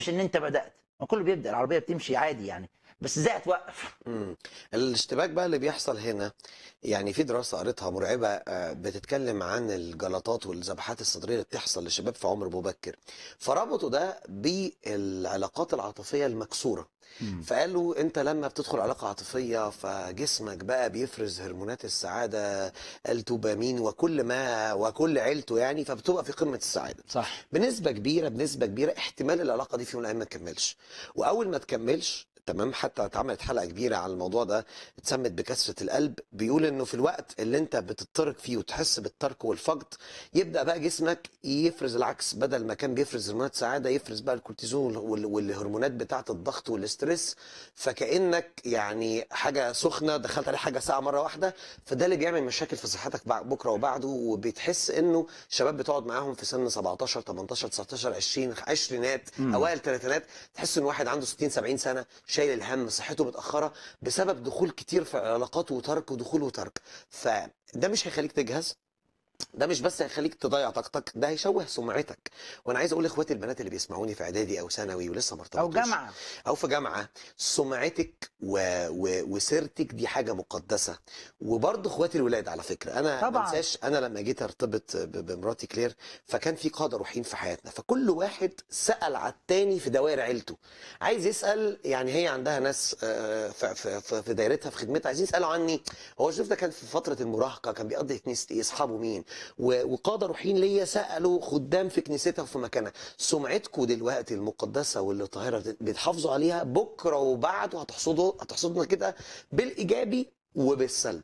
مش ان انت بدات ما كله بيبدا العربيه بتمشي عادي يعني بس ازاي هتوقف مم. الاشتباك بقى اللي بيحصل هنا يعني في دراسة قريتها مرعبة آه، بتتكلم عن الجلطات والذبحات الصدرية اللي بتحصل للشباب في عمر مبكر فربطوا ده بالعلاقات العاطفية المكسورة فقالوا انت لما بتدخل علاقة عاطفية فجسمك بقى بيفرز هرمونات السعادة الدوبامين وكل ما وكل عيلته يعني فبتبقى في قمة السعادة صح بنسبة كبيرة بنسبة كبيرة احتمال العلاقة دي في يوم من الأيام ما تكملش وأول ما تكملش تمام حتى اتعملت حلقة كبيرة على الموضوع ده اتسمت بكسرة القلب بيقول انه في الوقت اللي انت بتترك فيه وتحس بالترك والفقد يبدأ بقى جسمك يفرز العكس بدل ما كان بيفرز هرمونات سعادة يفرز بقى الكورتيزون وال- والهرمونات بتاعة الضغط والاسترس فكأنك يعني حاجة سخنة دخلت عليه حاجة ساعة مرة واحدة فده اللي بيعمل مشاكل في صحتك بع- بكرة وبعده وبتحس انه شباب بتقعد معاهم في سن 17 18 19 20 عشرينات اوائل ثلاثينات تحس ان واحد عنده 60 70 سنه شايل الهم صحته متاخره بسبب دخول كتير في علاقات وترك ودخول وترك فده مش هيخليك تجهز ده مش بس هيخليك تضيع طاقتك ده هيشوه سمعتك وانا عايز اقول لاخواتي البنات اللي بيسمعوني في اعدادي او ثانوي ولسه ما او ارتبطوش جامعه او في جامعه سمعتك و... و... وسيرتك دي حاجه مقدسه وبرضه اخواتي الولاد على فكره انا ما طبعاً. انساش انا لما جيت ارتبط ب... بمراتي كلير فكان في قاده روحيين في حياتنا فكل واحد سال على التاني في دوائر عيلته عايز يسال يعني هي عندها ناس آه، في في- في في دايرتها في خدمتها عايزين يسالوا عني هو شوف ده كان في فتره المراهقه كان بيقضي في كنيسه ايه اصحابه مين و- وقاده روحيين ليا سالوا خدام في كنيستها وفي مكانها سمعتكم دلوقتي المقدسه واللي طاهره بتحافظوا عليها بكره وبعده هتحصدوا هتحصدنا كده بالايجابي وبالسلب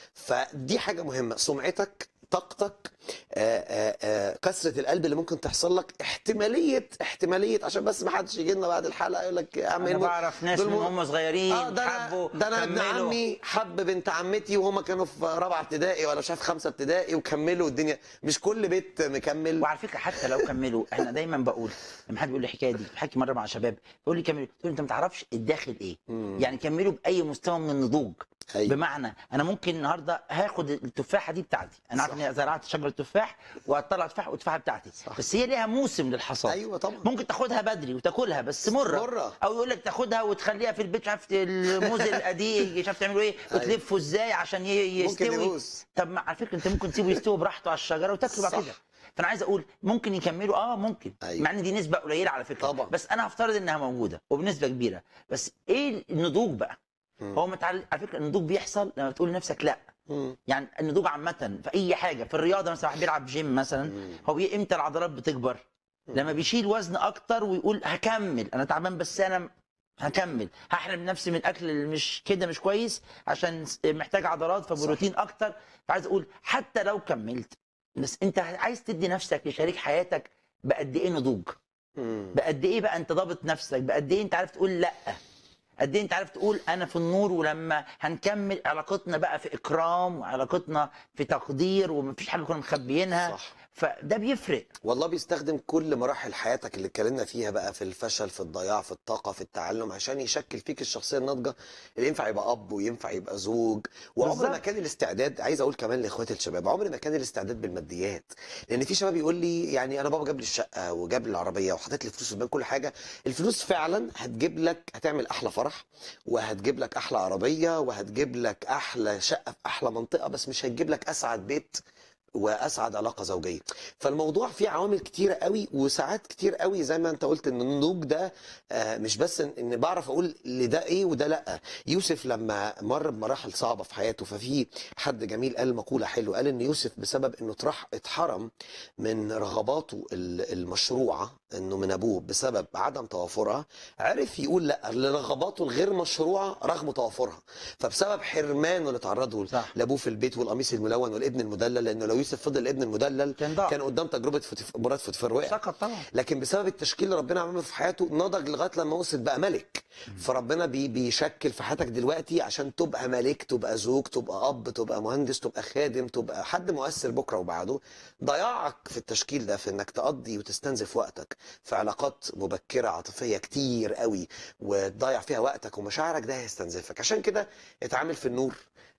فدي حاجه مهمه سمعتك طاقتك آه، آه، آه، كسره القلب اللي ممكن تحصل لك احتماليه احتماليه عشان بس ما حدش يجي لنا بعد الحلقه يقول لك يا عم انا الم- بعرف ناس دول من م- هم صغيرين اه ده حبوا انا ده انا ابن كملوا. عمي حب بنت عمتي وهما كانوا في رابعه ابتدائي ولا مش عارف خمسه ابتدائي وكملوا الدنيا مش كل بيت مكمل وعلى فكره حتى لو كملوا احنا دايما بقول لما حد بيقول لي الحكايه دي بحكي مره مع شباب بيقول لي كملوا تقول انت ما تعرفش الداخل ايه يعني كملوا باي مستوى من النضوج أيوة. بمعنى انا ممكن النهارده هاخد التفاحه دي بتاعتي انا عارف صح. اني زرعت شجره تفاح وهطلع تفاح والتفاحه بتاعتي صح. بس هي ليها موسم للحصاد ايوه طبعا ممكن تاخدها بدري وتاكلها بس مره مرة. او يقول لك تاخدها وتخليها في البيت مش عارف الموز القديم مش عارف تعملوا ايه وتلفه ازاي عشان ي- ممكن يستوي يبوظ. طب ما على فكره انت ممكن تسيبه يستوي براحته على الشجره وتاكله بعد صح. كده فانا عايز اقول ممكن يكملوا اه ممكن أيوة. مع ان دي نسبه قليله على فكره طبعا. بس انا هفترض انها موجوده وبنسبه كبيره بس ايه النضوج بقى مم. هو متعل... على فكره النضوج بيحصل لما بتقول لنفسك لا مم. يعني النضوج عامه في اي حاجه في الرياضه مثلا واحد بيلعب جيم مثلا مم. هو بي- امتى العضلات بتكبر لما بيشيل وزن اكتر ويقول هكمل انا تعبان بس انا هكمل هحرم نفسي من اكل اللي مش كده مش كويس عشان س- محتاج عضلات فبروتين اكتر فعايز اقول حتى لو كملت بس انت عايز تدي نفسك لشريك حياتك بقد ايه نضوج مم. بقد ايه بقى انت ضابط نفسك بقد ايه انت عارف تقول لا قد ايه انت عارف تقول انا في النور ولما هنكمل علاقتنا بقى في اكرام وعلاقتنا في تقدير ومفيش حاجه كنا مخبيينها صح فده بيفرق والله بيستخدم كل مراحل حياتك اللي اتكلمنا فيها بقى في الفشل في الضياع في الطاقة في التعلم عشان يشكل فيك الشخصية الناضجة اللي ينفع يبقى أب وينفع يبقى زوج وعمر ما بالظبط. كان الاستعداد عايز أقول كمان لإخواتي الشباب عمر ما كان الاستعداد بالماديات لأن في شباب يقول لي يعني أنا بابا جاب لي الشقة وجاب لي العربية وحاطط لي فلوس في البنك كل حاجة الفلوس فعلا هتجيب لك هتعمل أحلى فرح وهتجيب لك أحلى عربية وهتجيب لك أحلى شقة في أحلى منطقة بس مش هتجيب لك أسعد بيت واسعد علاقه زوجيه فالموضوع فيه عوامل كتيره قوي وساعات كتير قوي زي ما انت قلت ان النضوج ده آه، مش بس ان إن بعرف اقول لده ايه وده لا يوسف لما مر بمراحل صعبه في حياته ففي حد جميل قال مقوله حلوه قال ان يوسف بسبب انه اترح اتحرم من رغباته ال- المشروعه انه من ابوه بسبب عدم توافرها عرف يقول لا لرغباته الغير مشروعه رغم توافرها فبسبب حرمانه اللي تعرضه صح. لابوه في البيت والقميص الملون والابن المدلل لانه لو يوسف فضل الابن المدلل كان ضاع. كان قدام تجربه فوتيف- مرات فوتيفار وقع سقط طبعا لكن بسبب التشكيل اللي ربنا عمله في حياته نضج لغايه لما وصل بقى ملك فربنا بي بيشكل في حياتك دلوقتي عشان تبقى ملك تبقى زوج تبقى اب تبقى مهندس تبقى خادم تبقى حد مؤثر بكره وبعده ضياعك في التشكيل ده في انك تقضي وتستنزف وقتك في علاقات مبكره عاطفيه كتير قوي وتضيع فيها وقتك ومشاعرك ده هيستنزفك عشان كده اتعامل في النور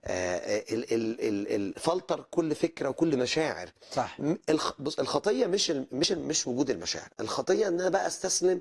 آه، ال- ال- ال- ال- فلتر كل فكره وكل مشاعر صح م- الخ... بص الخطيه مش ال... مش ال... مش وجود المشاعر الخطيه ان انا بقى استسلم